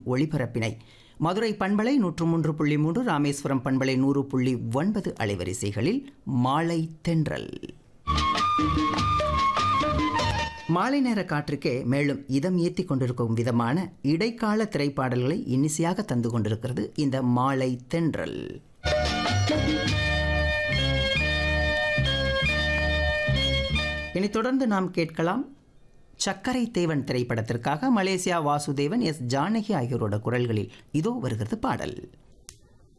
ஒளிபரப்பினை மதுரை பண்பலை நூற்று மூன்று புள்ளி மூன்று ராமேஸ்வரம் பண்பலை நூறு புள்ளி ஒன்பது அலைவரிசைகளில் மாலை தென்றல் மாலை நேர காற்றுக்கே மேலும் இதம் ஏற்றி கொண்டிருக்கும் விதமான இடைக்கால திரைப்பாடல்களை இன்னிசையாக தந்து கொண்டிருக்கிறது இந்த மாலை தென்றல் இனி தொடர்ந்து நாம் கேட்கலாம் சக்கரை தேவன் திரைப்படத்திற்காக மலேசியா வாசுதேவன் எஸ் ஜானகி ஆகியோரோட குரல்களில் இதோ வருகிறது பாடல்